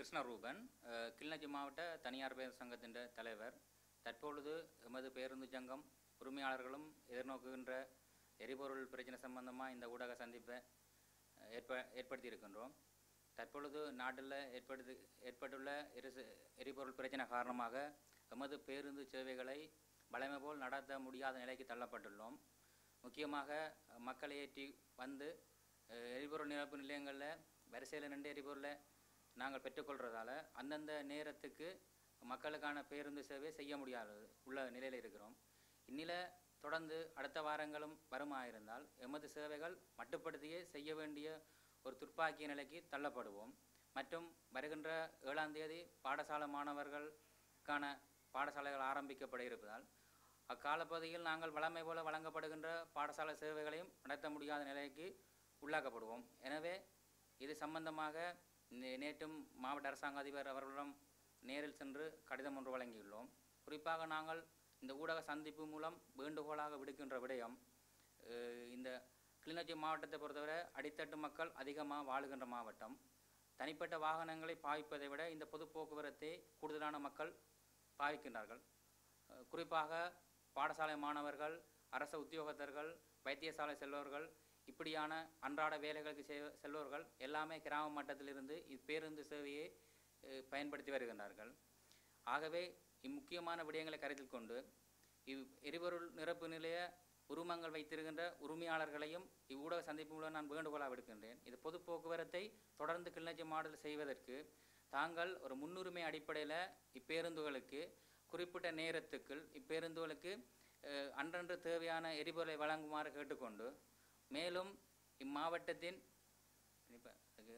கிருஷ்ணரூபன் அஹ், கிளிநொச்சி மாவட்ட தனியார் பேருந்து சங்கத்தின் தலைவர் தற்பொழுது எமது பேருந்து சங்கம் உரிமையாளர்களும் எதிர்நோக்குகின்ற எரிபொருள் பிரச்சனை சம்பந்தமாக இந்த ஊடக சந்திப்பை அஹ், ஏற்ப ஏற்படுத்தி இருக்கின்றோம் தற்பொழுது நாட்டில் ஏற்படுத்தி ஏற்பட்டுள்ள எரிச எரிபொருள் பிரச்சனை காரணமாக எமது பேருந்து சேவைகளை வழமை போல் நடத்த முடியாத நிலைக்கு தள்ளப்பட்டுள்ளோம் முக்கியமாக அஹ், மக்களை ஏற்றி வந்து அஹ், எரிபொருள் நிரப்பு நிலையங்களில் வரிசையில் நின்று எரிபொருளை நாங்கள் பெற்றுக்கொள்கிறதால அந்தந்த நேரத்துக்கு மக்களுக்கான பேருந்து சேவை செய்ய முடியாத உள்ள நிலையில் இருக்கிறோம் இந்நிலை தொடர்ந்து அடுத்த வாரங்களும் வருமாயிருந்தால் எமது சேவைகள் மட்டுப்படுத்தியே செய்ய வேண்டிய ஒரு துர்ப்பாக்கிய நிலைக்கு தள்ளப்படுவோம் மற்றும் வருகின்ற ஏழாம் தேதி பாடசாலை மாணவர்களுக்கான பாடசாலைகள் ஆரம்பிக்கப்பட இருப்பதால் அக்காலப்பகுதியில் நாங்கள் வழமை போல வழங்கப்படுகின்ற பாடசாலை சேவைகளையும் நடத்த முடியாத நிலைக்கு உள்ளாக்கப்படுவோம் எனவே இது சம்பந்தமாக நே- நேற்றும் மாவட்ட அரசாங்க அதிபர் அவர்களிடம் நேரில் சென்று கடிதம் ஒன்று வழங்கியுள்ளோம் குறிப்பாக நாங்கள் இந்த ஊடக சந்திப்பு மூலம் வேண்டுகோளாக விடுக்கின்ற விடயம் அஹ், இந்த கிளிநொச்சி மாவட்டத்தை பொறுத்தவரை அடித்தட்டு மக்கள் அதிகமாக வாழுகின்ற மாவட்டம் தனிப்பட்ட வாகனங்களை பாவிப்பதை விட இந்த பொது போக்குவரத்தை கூடுதலான மக்கள் பாவிக்கின்றார்கள் அஹ், குறிப்பாக பாடசாலை மாணவர்கள் அரசு உத்தியோகத்தர்கள் வைத்தியசாலை செல்பவர்கள் இப்படியான அன்றாட வேலைகளுக்கு செய்- செல்பவர்கள் எல்லாமே கிராம மட்டத்திலிருந்து இப்பேருந்து சேவையை அஹ், பயன்படுத்தி வருகின்றார்கள் ஆகவே இம்முக்கியமான விடயங்களை கருத்தில் கொண்டு இவ் எரிபொருள் நிரப்பு நிலைய உரிமங்கள் வைத்திருக்கின்ற உரிமையாளர்களையும் இவ்வூடக சந்திப்பு மூலம் நான் வேண்டுகோளாக விடுக்கின்றேன் இது பொது போக்குவரத்தை தொடர்ந்து கிளிநொச்சி மாடல் செய்வதற்கு தாங்கள் ஒரு முன்னுரிமை அடிப்படையில் இப்பேருந்துகளுக்கு குறிப்பிட்ட நேரத்துக்குள் இப்பேருந்துகளுக்கு அஹ், அன்றன்று தேவையான எரிபொருளை வழங்குமாறு கேட்டுக்கொண்டு மேலும் இம்மாவட்டத்தின் இப்ப அதுக்கு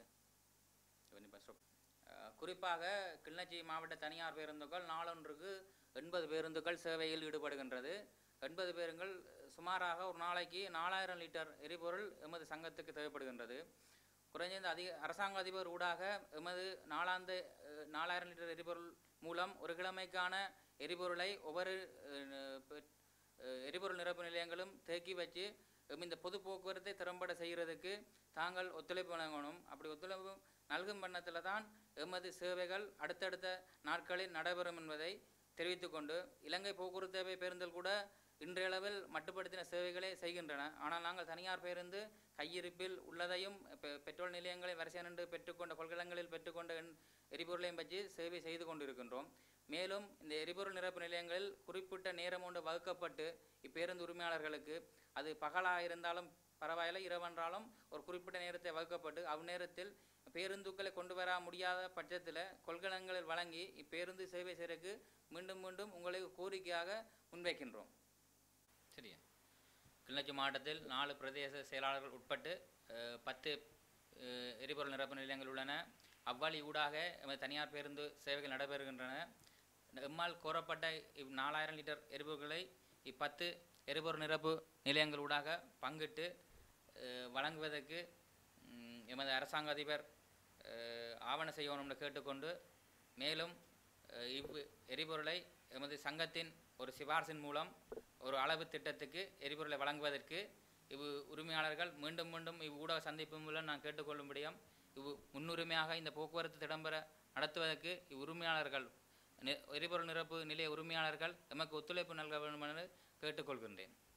இப்ப stop. அஹ், குறிப்பாக கிளிநொச்சி மாவட்ட தனியார் பேருந்துகள் நாளொன்றுக்கு எண்பது பேருந்துகள் சேவையில் ஈடுபடுகின்றது எண்பது பேருங்கள் சுமாராக ஒரு நாளைக்கு நாலாயிரம் லிட்டர் எரிபொருள் எமது சங்கத்துக்கு தேவைப்படுகின்றது குறைஞ்சது அதிக அரசாங்க அதிபர் ஊடாக எமது நாளாந்த அஹ், நாலாயிரம் லிட்டர் எரிபொருள் மூலம் ஒரு கிழமைக்கான எரிபொருளை ஒவ்வொரு அஹ், பெ- அஹ், எரிபொருள் நிரப்பு நிலையங்களும் தேக்கி வச்சு எம் இந்த பொது போக்குவரத்தை திறம்பட செய்கிறதுக்கு தாங்கள் ஒத்துழைப்பு வழங்கணும் அப்படி ஒத்துழைப்பு நல்கும் வண்ணத்தில் தான் எமது சேவைகள் அடுத்தடுத்த நாட்களில் நடைபெறும் என்பதை தெரிவித்துக்கொண்டு இலங்கை போக்குவரத்து சேவை பேருந்தில் கூட இன்றையளவில் மட்டுப்படுத்தின சேவைகளை செய்கின்றன ஆனால் நாங்கள் தனியார் பேருந்து கையிருப்பில் உள்ளதையும் பெ- பெட்ரோல் நிலையங்களை வரிசை நின்று பெற்றுக்கொண்ட கொள்கலங்களில் பெற்றுக்கொண்ட எண்- எரிபொருளையும் வச்சு சேவை செய்து கொண்டிருக்கின்றோம் மேலும் இந்த எரிபொருள் நிரப்பு நிலையங்களில் குறிப்பிட்ட நேரம் ஒன்று வகுக்கப்பட்டு இப்பேருந்து உரிமையாளர்களுக்கு அது பகலாக இருந்தாலும் பரவாயில்லை இரவென்றாலும் ஒரு குறிப்பிட்ட நேரத்தை வகுக்கப்பட்டு அவ்நேரத்தில் பேருந்துக்களை கொண்டு வர முடியாத பட்சத்தில் கொள்கலங்களில் வழங்கி இப்பேருந்து சேவை செய்யறதுக்கு மீண்டும் மீண்டும் உங்களுக்கு கோரிக்கையாக முன்வைக்கின்றோம் சரியா கிளிநொச்சி மாவட்டத்தில் நாலு பிரதேச செயலாளர்கள் உட்பட்டு அஹ், பத்து அஹ், எரிபொருள் நிரப்பு நிலையங்கள் உள்ளன அவ்வழி ஊடாக எமது தனியார் பேருந்து சேவைகள் நடைபெறுகின்றன எம்மால் கோரப்பட்ட இவ் நாலாயிரம் லிட்டர் எரிபொருட்களை இப்பத்து எரிபொருள் நிரப்பு நிலையங்கள் ஊடாக பங்கிட்டு அஹ், வழங்குவதற்கு ம், எமது அரசாங்க அதிபர் அஹ், ஆவண செய்யணும்னு கேட்டுக்கொண்டு மேலும் அஹ், இவ் எரிபொருளை எமது சங்கத்தின் ஒரு சிபார்சின் மூலம் ஒரு அளவு திட்டத்துக்கு எரிபொருளை வழங்குவதற்கு இவ் உரிமையாளர்கள் மீண்டும் மீண்டும் இவ் ஊடக சந்திப்பு மூலம் நான் கேட்டுக்கொள்ளும்படியும் இவ் முன்னுரிமையாக இந்த போக்குவரத்து திடம்பெற நடத்துவதற்கு இவ் உரிமையாளர்கள் நி- எரிபொருள் நிரப்பு நிலைய உரிமையாளர்கள் எமக்கு ஒத்துழைப்பு நல்க வேண்டும் என கேட்டுக்கொள்கின்றேன்